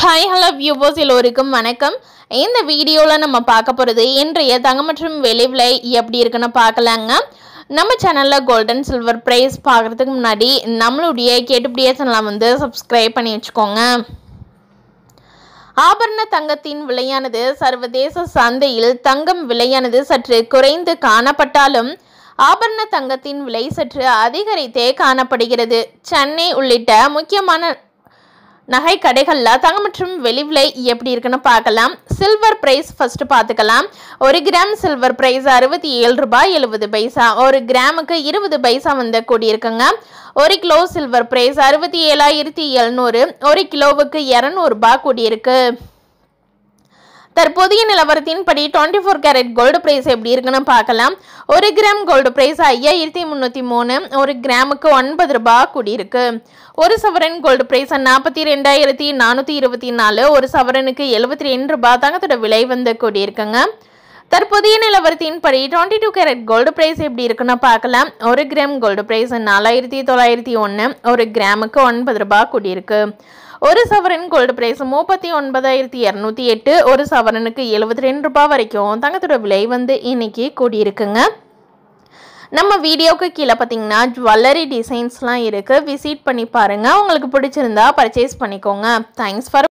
hi hello viewers எல்லோருக்கும் வணக்கம் இந்த வீடியோவில் நம்ம பார்க்க போகிறது இன்றைய தங்கம் மற்றும் விலை விலை எப்படி இருக்குன்னு பார்க்கலாங்க நம்ம சேனலில் கோல்டன் சில்வர் ப்ரைஸ் பார்க்குறதுக்கு முன்னாடி நம்மளுடைய கேட்டுப்படியே சேனலை வந்து சப்ஸ்கிரைப் பண்ணி வச்சுக்கோங்க ஆபரண தங்கத்தின் விலையானது சர்வதேச சந்தையில் தங்கம் விலையானது சற்று குறைந்து காணப்பட்டாலும் ஆபரண தங்கத்தின் விலை சற்று அதிகரித்தே காணப்படுகிறது சென்னை உள்ளிட்ட முக்கியமான நகை கடைகளில் தங்கம் மற்றும் வெளி விலை எப்படி இருக்குன்னு பார்க்கலாம் சில்வர் பிரைஸ் ஃபர்ஸ்ட் பார்த்துக்கலாம் ஒரு கிராம் சில்வர் பிரைஸ் அறுபத்தி ஏழு ரூபாய் எழுபது பைசா ஒரு கிராமுக்கு இருபது பைசா வந்து கூடியிருக்குங்க ஒரு கிலோ சில்வர் பிரைஸ் அறுபத்தி ஏழாயிரத்தி எழுநூறு ஒரு கிலோவுக்கு இரநூறுபா கூடியிருக்கு தற்போதைய நிலவரத்தின்படி twenty four carat gold price எப்படி இருக்குன்னு பார்க்கலாம் ஒரு கிராம் கோல்டு ப்ரைஸ் ஐயாயிரத்தி முந்நூற்றி மூணு ஒரு கிராமுக்கு ஒன்பது ரூபாய் கூடியிருக்கு ஒரு சவரன் கோல்டு ப்ரைஸ் நாற்பத்தி ரெண்டாயிரத்தி நானூற்றி இருபத்தி நாலு ஒரு சவரனுக்கு எழுபத்தி ரெண்டு ரூபாய் தங்கத்தோட விலை வந்து கூடியிருக்குங்க தற்போதைய நிலவரத்தின்படி twenty two carat gold price எப்படி இருக்குன்னு பார்க்கலாம் ஒரு கிராம் கோல்டு ப்ரைஸ் நாலாயிரத்தி தொள்ளாயிரத்தி ஒன்று ஒரு கிராமுக்கு ஒன்பது ரூபாய் கூடியிருக்கு ஒரு சவரன் கோல்டு பிரைஸ் முப்பத்தி ஒன்பதாயிரத்தி இரநூத்தி எட்டு ஒரு சவரனுக்கு எழுபத்தி ரெண்டு ரூபாய் வரைக்கும் தங்கத்தோட விலை வந்து இன்னைக்கு கூடியிருக்குங்க நம்ம வீடியோவுக்கு கீழே பார்த்தீங்கன்னா ஜுவல்லரி டிசைன்ஸ்லாம் இருக்குது விசிட் பண்ணி பாருங்கள் உங்களுக்கு பிடிச்சிருந்தா பர்ச்சேஸ் பண்ணிக்கோங்க தேங்க்ஸ் ஃபார்